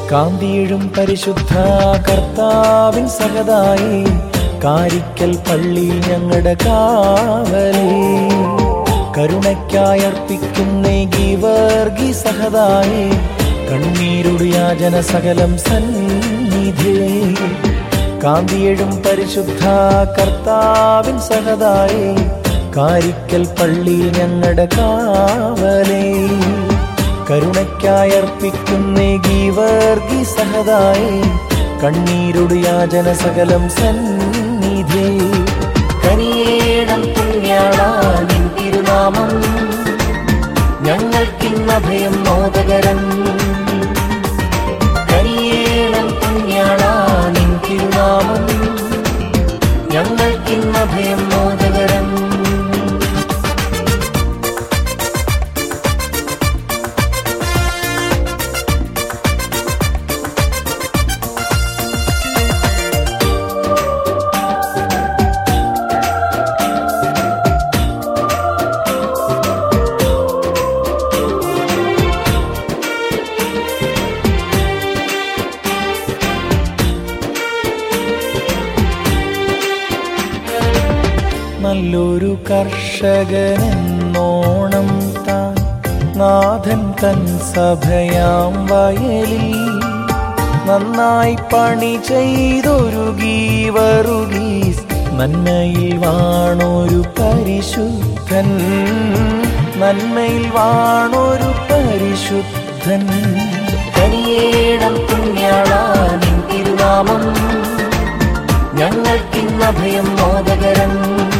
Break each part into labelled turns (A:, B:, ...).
A: കാന്തിയിഴും പരിശുദ്ധ കർത്താവിൻ സഹതായി കാരിക്കൽ പള്ളി ഞങ്ങളുടെ കാവലേ കരുണയ്ക്കായി അർപ്പിക്കുന്നേ ഗീവർഗി സഹതായി കണ്ണീരുടെ യാചന സകലം സന്നിധേ കാന്തിയിഴും പരിശുദ്ധ കർത്താവിൻ സഹതായി കാരിക്കൽ പള്ളി ഞങ്ങളുടെ കാവലേ കരുണയ്ക്കായി അർപ്പിക്കുന്നേ ഗീവർഗി സഹതായി കണ്ണീരുടെ യാചന സകലം സന്നിധി കനിയേണം പുണ്യാളാനിൻ തിരുനാമം ഞങ്ങൾക്കിന്ന ഭയം മോദകരം കനിയേണം പുണ്യാളാനിൻ തിരുനാമം ഞങ്ങൾക്കിന്ന ഭയം മോദകരം നല്ലൊരു കർഷകനെന്നോണം താൻ നാഥൻ തൻ സഭയാം വയലിൽ നന്നായി പണി ചെയ്തൊരു ഗീവറുഗീസ് നന്മയിൽ വാണൊരു പരിശുദ്ധൻ നന്മയിൽ വാണൊരു പരിശുദ്ധൻ കനിയേടം പുണ്യാളാനിൻ തിരുനാമം ഞങ്ങൾക്കിന്ന ഭയം മോദകരം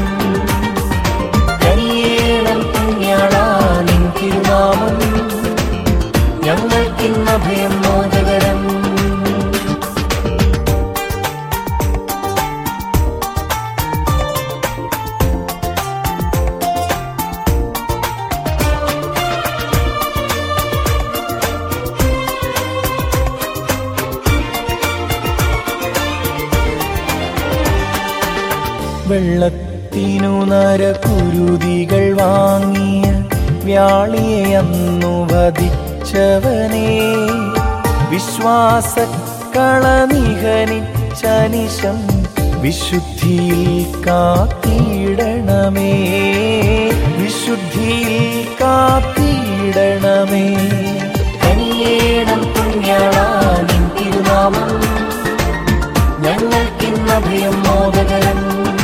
A: കനിയേണം പുണ്യാളാനിൻ തിരുനാമം ഞങ്ങൾക്കിന്ന ഭയം മോദകരം വെള്ളത്തിനു നരകുരുതികൾ വാങ്ങിയ വ്യാളിയെ അന്നു വധിച്ചവനെ വിശ്വാസക്കള നിഹനിച്ചനിശം വിശുദ്ധിയിൽ കാത്തിടണമേ വിശുദ്ധിയിൽ കാത്തിടണമേ കനിയേണം പുണ്യാളാനിൻ തിരുനാമം ഞങ്ങൾക്കിന്ന ഭയം മോദകരം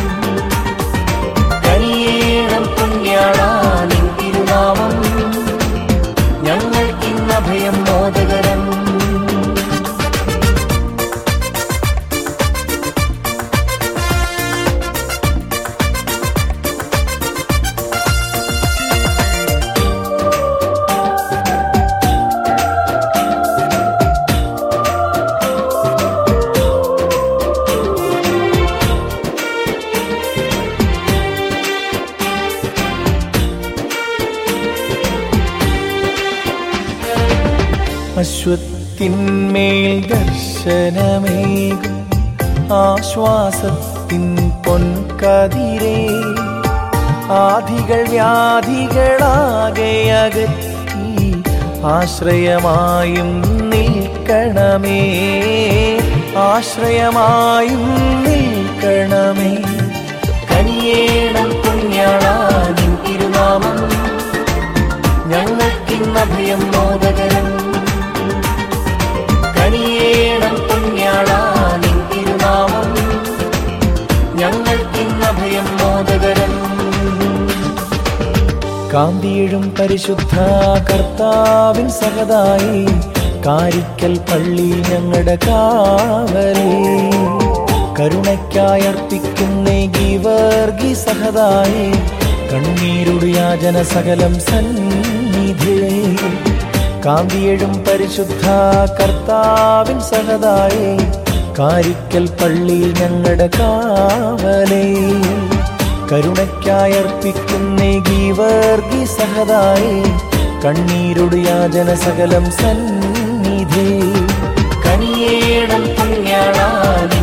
A: കനിയേണം പുണ്യാളാനിൻ തിരുനാമം ഞങ്ങൾക്കിന്ന ഭയം മോദകരം അശ്വത്തിന്മേൽ ദർശനമേകും ആശ്വാസത്തിൻ പൊൻകതിരേ ആധികൾ വ്യാധികളാകെ അകറ്റി ആശ്രയമായും നിൽക്കണമേ ആശ്രയമായും നിൽക്കണമേ കനിയേണം പുണ്യാളാനിൻ തിരുനാമം ഞങ്ങൾക്കിന്ന ഭയം മോദകരം കനിയേണം പുണ്യാളാനിൻ തിരുനാമം ഞങ്ങൾക്കിന്ന ഭയം മോദകരം കാന്തിയിഴും പരിശുദ്ധ കർത്താവിൻ സഹതായി കാരിക്കൽ പള്ളി ഞങ്ങളുടെ കാവലേ കരുണയ്ക്കായി അർപ്പിക്കുന്നേ ഗീവർഗി സഹതായി കണ്ണീരുടെ യാചന സകലം സന്നിധേ കാന്തിയിഴും പരിശുദ്ധ കർത്താവിൻ സഹതായി കാരിക്കൽ പള്ളി ഞങ്ങളുടെ കാവലേ കരുണയ്ക്കായി അർപ്പിക്കുന്നേ ഗീവർഗി സഹതായി കണ്ണീരുടെ യാചന സകലം സന്നിധി കനിയേണം പുണ്യാളാൻ